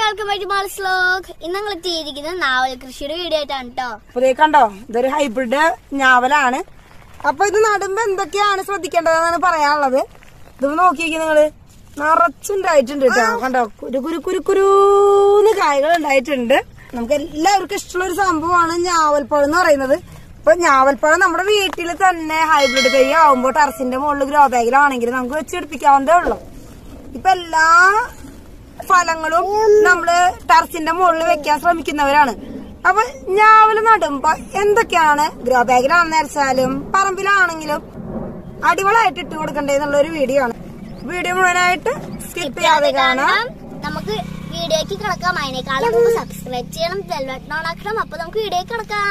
welcome back to malls vlog ഇന്ന് ഞങ്ങൾ എത്തിയിരിക്കുന്നത് നാവൽ കൃഷിയുടെ വീഡിയോ ആയിട്ടാണ് കേട്ടോ അപ്പൊ ദേ കണ്ടോ ഇതൊരു ഹൈബ്രിഡ് ഞാവലാണ് അപ്പൊ ഇത് നടുമ്പോ എന്തൊക്കെയാണ് ശ്രദ്ധിക്കേണ്ടതെന്നാണ് പറയാനുള്ളത് ഇത് നോക്കിയിരിക്കും നിങ്ങള് നിറച്ചുണ്ടായിട്ടുണ്ട് കേട്ടോ കണ്ടോ കുരു കുരു കുരു കുരുന്ന് കായകൾ ഉണ്ടായിട്ടുണ്ട് നമുക്ക് എല്ലാവർക്കും ഇഷ്ടമുള്ള ഒരു സംഭവമാണ് ഞാവൽപ്പഴം എന്ന് പറയുന്നത് ഇപ്പൊ ഞാവൽപ്പഴം നമ്മുടെ വീട്ടിൽ തന്നെ ഹൈബ്രിഡ് തൈ ആവുമ്പോൾ ടെറസിന്റെ മുകളിൽ ഗ്രോ ബാഗിലാണെങ്കിൽ നമുക്ക് വെച്ചെടുപ്പിക്കാവുന്നതേ ഉള്ളൂ ഇപ്പൊ എല്ലാ ഫലങ്ങളും നമ്മള് ടെറസിന്റെ മുകളിൽ വെക്കാൻ ശ്രമിക്കുന്നവരാണ് അപ്പൊ ഞാവല് നടുമ്പോ എന്തൊക്കെയാണ് ഗ്രോ ബാഗിലാണെന്ന് വെച്ചാലും പറമ്പിലാണെങ്കിലും അടിപൊളിയായിട്ട് ഇട്ട് കൊടുക്കണ്ടേന്നുള്ള ഒരു വീഡിയോ ആണ് വീഡിയോ മുഴുവനായിട്ട് സ്കിപ്പ് ചെയ്യാതെ കാണാം നമുക്ക് വീഡിയോക്ക് കിടക്കാം അതിനേക്കാളും മുമ്പ് സബ്സ്ക്രൈബ് ചെയ്യണം ബെൽ ബട്ടൺ ഓൺ ആക്കണം അപ്പൊ നമുക്ക് വീഡിയോക്ക് കിടക്കാം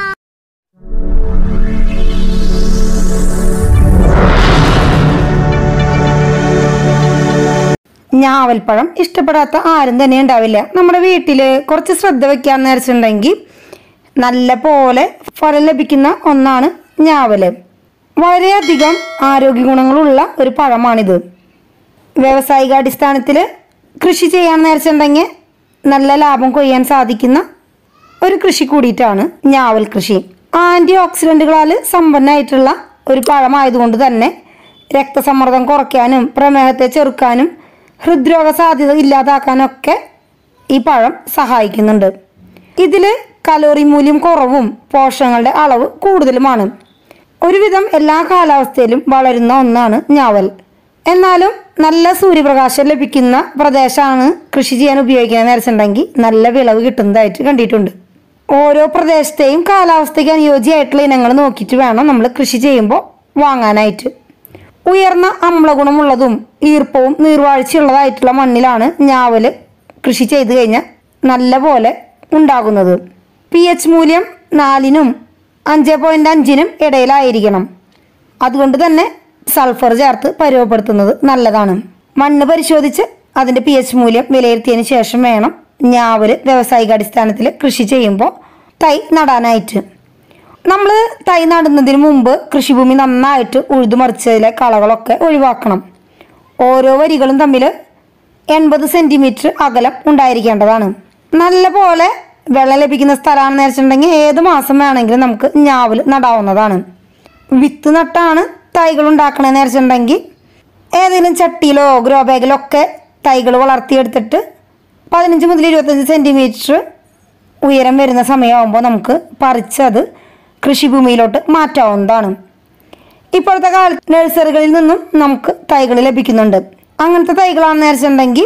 ഞാവൽപ്പഴം ഇഷ്ടപ്പെടാത്ത ആരും തന്നെ ഉണ്ടാവില്ല നമ്മുടെ വീട്ടില് കുറച്ച് ശ്രദ്ധ വെക്കാന്ന് വെച്ചിട്ടുണ്ടെങ്കിൽ നല്ല പോലെ ഫലം ലഭിക്കുന്ന ഒന്നാണ് ഞാവല് വളരെയധികം ആരോഗ്യ ഗുണങ്ങളുള്ള ഒരു പഴമാണിത് വ്യാവസായിക അടിസ്ഥാനത്തിൽ കൃഷി ചെയ്യാന്ന് വെച്ചിട്ടുണ്ടെങ്കിൽ നല്ല ലാഭം കൊയ്യാൻ സാധിക്കുന്ന ഒരു കൃഷി കൂടിയിട്ടാണ് ഞാവൽ കൃഷി ആന്റി ഓക്സിഡന്റുകളാൽ സമ്പന്നമായിട്ടുള്ള ഒരു പഴമായതുകൊണ്ട് തന്നെ രക്തസമ്മർദ്ദം കുറയ്ക്കാനും പ്രമേഹത്തെ ചെറുക്കാനും ഹൃദ്രോഗ സാധ്യത ഇല്ലാതാക്കാനൊക്കെ ഈ പഴം സഹായിക്കുന്നുണ്ട് ഇതിൽ കലോറി മൂല്യം കുറവും പോഷകങ്ങളുടെ അളവ് കൂടുതലുമാണ് ഒരുവിധം എല്ലാ കാലാവസ്ഥയിലും വളരുന്ന ഒന്നാണ് ഞാവൽ എന്നാലും നല്ല സൂര്യപ്രകാശം ലഭിക്കുന്ന പ്രദേശമാണ് കൃഷി ചെയ്യാൻ ഉപയോഗിക്കുന്നത് വെച്ചിട്ടുണ്ടെങ്കിൽ നല്ല വിളവ് കിട്ടുന്നതായിട്ട് കണ്ടിട്ടുണ്ട് ഓരോ പ്രദേശത്തെയും കാലാവസ്ഥയ്ക്ക് അനുയോജ്യമായിട്ടുള്ള ഇനങ്ങൾ നോക്കിയിട്ട് വേണം നമ്മൾ കൃഷി ചെയ്യുമ്പോൾ വാങ്ങാനായിട്ട് ഉയർന്ന അമ്ലഗുണമുള്ളതും ഈർപ്പവും നീർവാഴ്ചയുള്ളതായിട്ടുള്ള മണ്ണിലാണ് ഞാവല് കൃഷി ചെയ്തു കഴിഞ്ഞാൽ നല്ല പോലെ ഉണ്ടാകുന്നത് പി എച്ച് മൂല്യം നാലിനും അഞ്ച് പോയിന്റ് അഞ്ചിനും ഇടയിലായിരിക്കണം അതുകൊണ്ട് തന്നെ സൾഫർ ചേർത്ത് പരുവപ്പെടുത്തുന്നത് നല്ലതാണ് മണ്ണ് പരിശോധിച്ച് അതിന്റെ പി എച്ച് മൂല്യം വിലയിരുത്തിയതിന് ശേഷം വേണം ഞാവല് വ്യാവസായിക അടിസ്ഥാനത്തിൽ കൃഷി ചെയ്യുമ്പോൾ തൈ നടാനായിട്ട് നമ്മൾ തൈ നടുന്നതിന് മുമ്പ് കൃഷിഭൂമി നന്നായിട്ട് ഉഴുതുമറിച്ചതിലെ കളകളൊക്കെ ഒഴിവാക്കണം ഓരോ വരികളും തമ്മിൽ എൺപത് സെന്റിമീറ്റർ അകലം ഉണ്ടായിരിക്കേണ്ടതാണ് നല്ല പോലെ വെള്ളം ലഭിക്കുന്ന സ്ഥലമാണെന്ന് വെച്ചിട്ടുണ്ടെങ്കിൽ ഏത് മാസം വേണമെങ്കിലും നമുക്ക് ഞാവൽ നടാവുന്നതാണ് വിത്ത് നട്ടാണ് തൈകൾ ഉണ്ടാക്കണമെന്ന് വെച്ചിട്ടുണ്ടെങ്കിൽ ഏതെങ്കിലും ചട്ടിയിലോ ഗ്രോ ബാഗിലോ ഒക്കെ തൈകൾ വളർത്തിയെടുത്തിട്ട് പതിനഞ്ച് മുതൽ ഇരുപത്തഞ്ച് സെൻറ്റിമീറ്റർ ഉയരം വരുന്ന സമയമാകുമ്പോൾ നമുക്ക് പറിച്ചത് കൃഷിഭൂമിയിലോട്ട് മാറ്റാവുന്നതാണ് ഇപ്പോഴത്തെ കാലത്ത് നഴ്സറികളിൽ നിന്നും നമുക്ക് തൈകൾ ലഭിക്കുന്നുണ്ട് അങ്ങനത്തെ തൈകളാണെന്ന് വെച്ചിട്ടുണ്ടെങ്കിൽ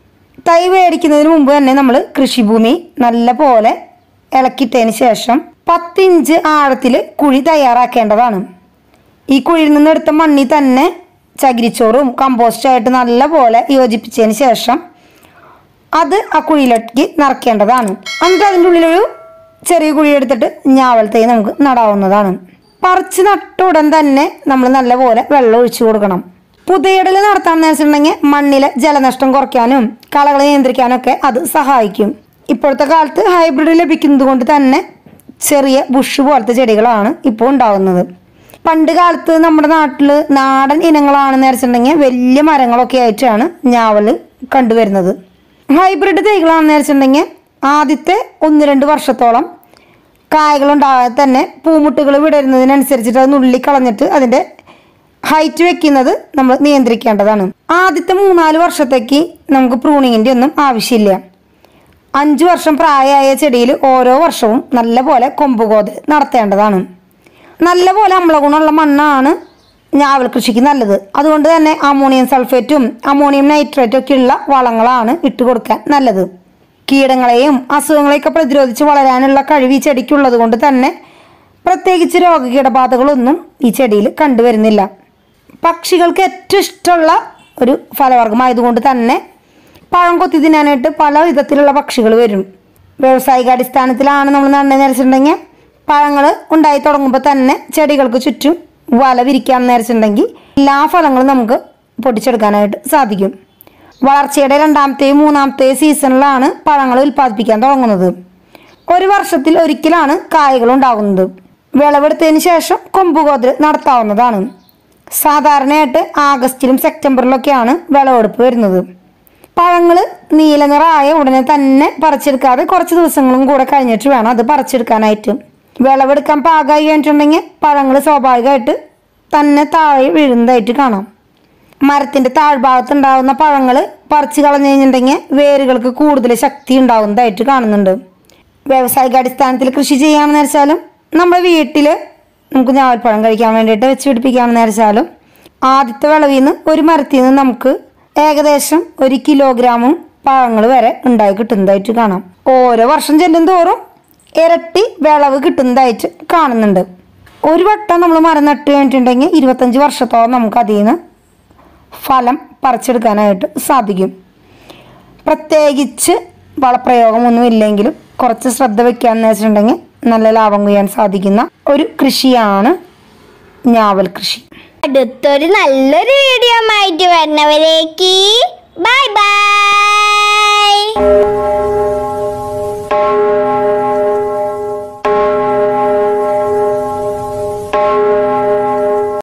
തൈ മേടിക്കുന്നതിന് മുമ്പ് തന്നെ നമ്മൾ കൃഷിഭൂമി നല്ല പോലെ ഇളക്കിയിട്ടതിന് ശേഷം പത്തിഞ്ച് ആഴത്തിൽ കുഴി തയ്യാറാക്കേണ്ടതാണ് ഈ കുഴിയിൽ നിന്ന് എടുത്ത മണ്ണിൽ തന്നെ ചകിരിച്ചോറും കമ്പോസ്റ്റായിട്ട് നല്ല പോലെ യോജിപ്പിച്ചതിന് ശേഷം അത് ആ കുഴിയിലേക്ക് നിറയ്ക്കേണ്ടതാണ് എന്നിട്ട് അതിൻ്റെ ഉള്ളിലൊരു ചെറിയ കുഴി എടുത്തിട്ട് ഞാവൽ തൈ നമുക്ക് നടാവുന്നതാണ് പറിച്ച് നട്ട ഉടൻ തന്നെ നമ്മൾ നല്ലപോലെ വെള്ളം ഒഴിച്ചു കൊടുക്കണം പുതയിടൽ നടത്താമെന്ന് വെച്ചിട്ടുണ്ടെങ്കിൽ മണ്ണിലെ ജലനഷ്ടം കുറയ്ക്കാനും കളകൾ നിയന്ത്രിക്കാനൊക്കെ അത് സഹായിക്കും ഇപ്പോഴത്തെ കാലത്ത് ഹൈബ്രിഡ് ലഭിക്കുന്നത് കൊണ്ട് തന്നെ ചെറിയ ബുഷ് പോലത്തെ ചെടികളാണ് ഇപ്പോൾ ഉണ്ടാകുന്നത് പണ്ട് കാലത്ത് നമ്മുടെ നാട്ടിൽ നാടൻ ഇനങ്ങളാണെന്ന് വെച്ചിട്ടുണ്ടെങ്കിൽ വലിയ മരങ്ങളൊക്കെ ആയിട്ടാണ് ഞാവല് കണ്ടുവരുന്നത് ഹൈബ്രിഡ് തൈകളാണെന്ന് വെച്ചിട്ടുണ്ടെങ്കിൽ ആദ്യത്തെ ഒന്ന് രണ്ട് വർഷത്തോളം കായകളുണ്ടാകാതെ തന്നെ പൂമുട്ടുകൾ വിടരുന്നതിനനുസരിച്ചിട്ട് അത് നുള്ളി കളഞ്ഞിട്ട് അതിൻ്റെ ഹൈറ്റ് വെക്കുന്നത് നമ്മൾ നിയന്ത്രിക്കേണ്ടതാണ് ആദ്യത്തെ മൂന്നാല് വർഷത്തേക്ക് നമുക്ക് പ്രൂണിങ്ങിൻ്റെ ഒന്നും ആവശ്യമില്ല അഞ്ച് വർഷം പ്രായമായ ചെടിയിൽ ഓരോ വർഷവും നല്ലപോലെ കൊമ്പുകോത് നടത്തേണ്ടതാണ് നല്ലപോലെ അമ്ലഗുണമുള്ള മണ്ണാണ് ഞാവൽ കൃഷിക്ക് നല്ലത് അതുകൊണ്ട് തന്നെ അമോണിയം സൾഫേറ്റും അമോണിയം നൈട്രേറ്റും ഒക്കെ ഉള്ള വളങ്ങളാണ് ഇട്ട് കൊടുക്കാൻ നല്ലത് കീടങ്ങളെയും അസുഖങ്ങളെയൊക്കെ പ്രതിരോധിച്ച് വളരാനുള്ള കഴിവ് ഈ ചെടിക്കുള്ളത് കൊണ്ട് തന്നെ പ്രത്യേകിച്ച് രോഗകീടബാധകളൊന്നും ഈ ചെടിയിൽ കണ്ടുവരുന്നില്ല പക്ഷികൾക്ക് ഏറ്റവും ഇഷ്ടമുള്ള ഒരു ഫലവർഗമായതുകൊണ്ട് തന്നെ പഴം കൊത്തി തിന്നാനായിട്ട് പല വിധത്തിലുള്ള പക്ഷികൾ വരും വ്യാവസായിക അടിസ്ഥാനത്തിലാണ് നമ്മൾ നടന്നു വെച്ചിട്ടുണ്ടെങ്കിൽ പഴങ്ങൾ ഉണ്ടായി തുടങ്ങുമ്പോൾ തന്നെ ചെടികൾക്ക് ചുറ്റും വല വിരിക്കാൻ നേരിച്ചിട്ടുണ്ടെങ്കിൽ എല്ലാ ഫലങ്ങളും നമുക്ക് പൊട്ടിച്ചെടുക്കാനായിട്ട് സാധിക്കും വളർച്ചയുടെ രണ്ടാമത്തെയും മൂന്നാമത്തെയും സീസണിലാണ് പഴങ്ങൾ ഉൽപ്പാദിപ്പിക്കാൻ തുടങ്ങുന്നത് ഒരു വർഷത്തിൽ ഒരിക്കലാണ് കായകൾ ഉണ്ടാകുന്നത് വിളവെടുത്തതിന് ശേഷം കൊമ്പുകോതൽ നടത്താവുന്നതാണ് സാധാരണയായിട്ട് ആഗസ്റ്റിലും സെപ്റ്റംബറിലൊക്കെയാണ് വിളവെടുപ്പ് വരുന്നത് പഴങ്ങൾ നീല നിറമായ ഉടനെ തന്നെ പറിച്ചെടുക്കാതെ കുറച്ച് ദിവസങ്ങളും കൂടെ കഴിഞ്ഞിട്ട് വേണം അത് പറിച്ചെടുക്കാനായിട്ട് വിളവെടുക്കാൻ പാകമായി കഴിഞ്ഞിട്ടുണ്ടെങ്കിൽ പഴങ്ങൾ സ്വാഭാവികമായിട്ട് തന്നെ താഴെ വീഴുന്നതായിട്ട് കാണാം മരത്തിന്റെ താഴ്ഭാഗത്ത് ഉണ്ടാകുന്ന പഴങ്ങൾ പറിച്ചു കളഞ്ഞു കഴിഞ്ഞിട്ടുണ്ടെങ്കിൽ വേരുകൾക്ക് കൂടുതൽ ശക്തി ഉണ്ടാകുന്നതായിട്ട് കാണുന്നുണ്ട് വ്യാവസായിക അടിസ്ഥാനത്തിൽ കൃഷി ചെയ്യാമെന്ന് വെച്ചാലും നമ്മുടെ വീട്ടിൽ നമുക്ക് ഞാവൽപ്പഴം കഴിക്കാൻ വേണ്ടിയിട്ട് വെച്ച് പിടിപ്പിക്കാമെന്ന് വെച്ചാലും ആദ്യത്തെ വിളവിൽ നിന്ന് ഒരു മരത്തിൽ നിന്ന് നമുക്ക് ഏകദേശം ഒരു കിലോഗ്രാമും പഴങ്ങൾ വരെ ഉണ്ടായി കിട്ടുന്നതായിട്ട് കാണാം ഓരോ വർഷം ചെല്ലും തോറും ഇരട്ടി വിളവ് കിട്ടുന്നതായിട്ട് കാണുന്നുണ്ട് ഒരു വട്ടം നമ്മൾ മരം നട്ട് കഴിഞ്ഞിട്ടുണ്ടെങ്കിൽ ഇരുപത്തഞ്ച് വർഷത്തോളം നമുക്ക് അതിൽ നിന്ന് ഫലം പറിച്ചെടുക്കാനായിട്ട് സാധിക്കും പ്രത്യേകിച്ച് വളപ്രയോഗമൊന്നും ഇല്ലെങ്കിലും കുറച്ച് ശ്രദ്ധ വെക്കാന്ന് വെച്ചിട്ടുണ്ടെങ്കിൽ നല്ല ലാഭം കൊയ്യാൻ സാധിക്കുന്ന ഒരു കൃഷിയാണ് ഞാവൽ കൃഷി അടുത്തൊരു നല്ലൊരു വീഡിയോ ആയിട്ട് വരുന്നവരേക്ക് ബൈ ബൈ